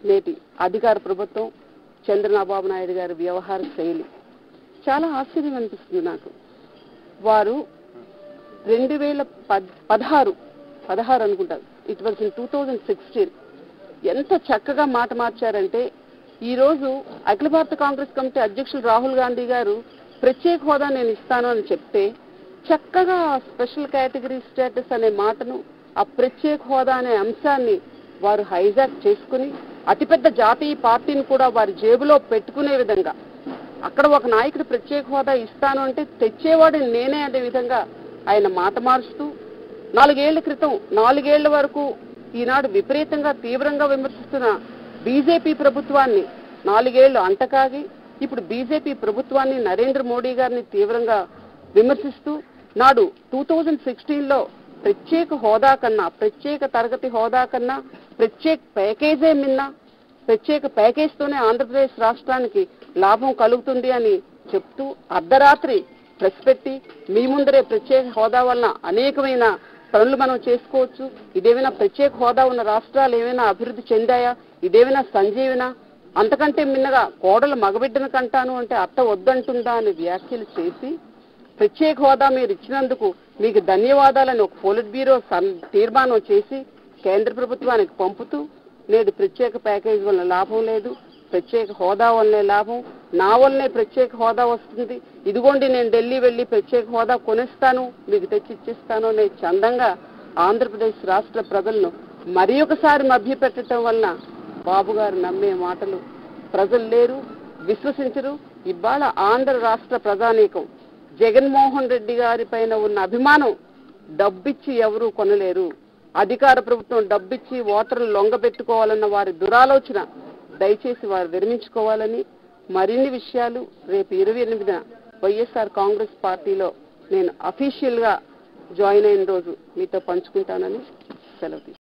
నేటి అధికార ప్రభుత్వం చంద్రబాబు నాయుడు గారి వ్యవహార శైలి చాలా ఆశ్చర్యం అనిపిస్తుంది నాకు వారు రెండు వేల పద్ పదహారు పదహారు అనుకుంటారు it was in two thousand sixteen ఎంత చక్కగా మాట మార్చారంటే ఈ రోజు అఖిల భారత కాంగ్రెస్ కమిటీ అధ్యక్షులు రాహుల్ గాంధీ గారు ప్రత్యేక హోదా నేను ఇస్తాను అని చెప్తే చక్కగా స్పెషల్ కేటగిరీ స్టేటస్ అనే మాటను ఆ ప్రత్యేక హోదా అనే అంశాన్ని వారు హైజాక్ చేసుకుని అతిపెద్ద జాతీయ పార్టీని కూడా వారి జేబులో పెట్టుకునే విధంగా అక్కడ ఒక నాయకుడు ప్రత్యేక హోదా ఇస్తాను అంటే తెచ్చేవాడిని నేనే అనే విధంగా ఆయన మాట మారుస్తూ నాలుగేళ్ల క్రితం నాలుగేళ్ల వరకు ఈనాడు విపరీతంగా తీవ్రంగా విమర్శిస్తున్న బీజేపీ ప్రభుత్వాన్ని నాలుగేళ్లు అంటకాగి ఇప్పుడు బీజేపీ ప్రభుత్వాన్ని నరేంద్ర మోడీ గారిని తీవ్రంగా విమర్శిస్తూ నాడు టూ థౌజండ్ సిక్స్టీన్ లో ప్రత్యేక హోదా కన్నా ప్రత్యేక తరగతి హోదా కన్నా ప్రత్యేక ప్యాకేజే మిన్నా ప్రత్యేక ప్యాకేజ్ తోనే ఆంధ్రప్రదేశ్ రాష్ట్రానికి లాభం కలుగుతుంది అని చెప్తూ అర్ధరాత్రి ప్రెస్ పెట్టి మీ ముందరే ప్రత్యేక హోదా వలన అనేకమైన పనులు మనం చేసుకోవచ్చు ఇదేమైనా ప్రత్యేక హోదా ఉన్న రాష్ట్రాలు ఏమైనా అభివృద్ధి చెందాయా ఇదేమైనా సంజీవన అంతకంటే మిన్నగా కోడలు మగబిడ్డను కంటాను అంటే అత్త వద్దంటుందా అని వ్యాఖ్యలు చేసి ప్రత్యేక హోదా మీరు ఇచ్చినందుకు మీకు ధన్యవాదాలని ఒక పోలిట్ బ్యూరో సన్- తీర్మానం చేసి కేంద్ర ప్రభుత్వానికి పంపుతూ నేడు ప్రత్యేక ప్యాకేజ్ వల్ల లాభం లేదు ప్రత్యేక హోదా వల్లనే లాభం నా వల్లనే ప్రత్యేక హోదా వస్తుంది ఇదిగోండి నేను ఢిల్లీ వెళ్ళి ప్రత్యేక హోదా కొనిస్తాను మీకు తెచ్చి ఇచ్చిస్తాను అనే చందంగా ఆంధ్రప్రదేశ్ రాష్ట్ర ప్రజలను మరి ఒకసారి మభ్యపెట్టడం వలన బాబు గారు నమ్మే మాటలు ప్రజలు లేరు విశ్వసించరు ఇవాళ ఆంధ్ర రాష్ట్ర ప్రజానీకం జగన్మోహన్ రెడ్డి గారి పైన ఉన్న అభిమానం డబ్బిచ్చి ఎవరూ కొనలేరు అధికార ప్రభుత్వం డబ్బిచ్చి ఓటర్లు లొంగబెట్టుకోవాలన్న వారి దురాలోచన దయచేసి వారు విరమించుకోవాలని మరిన్ని విషయాలు రేపు ఇరవై ఎనిమిదిన వైఎస్ఆర్ కాంగ్రెస్ పార్టీలో నేను అఫీషియల్ గా జాయిన్ అయిన రోజు మీతో పంచుకుంటానని సెలవు తీసుకుంటాను.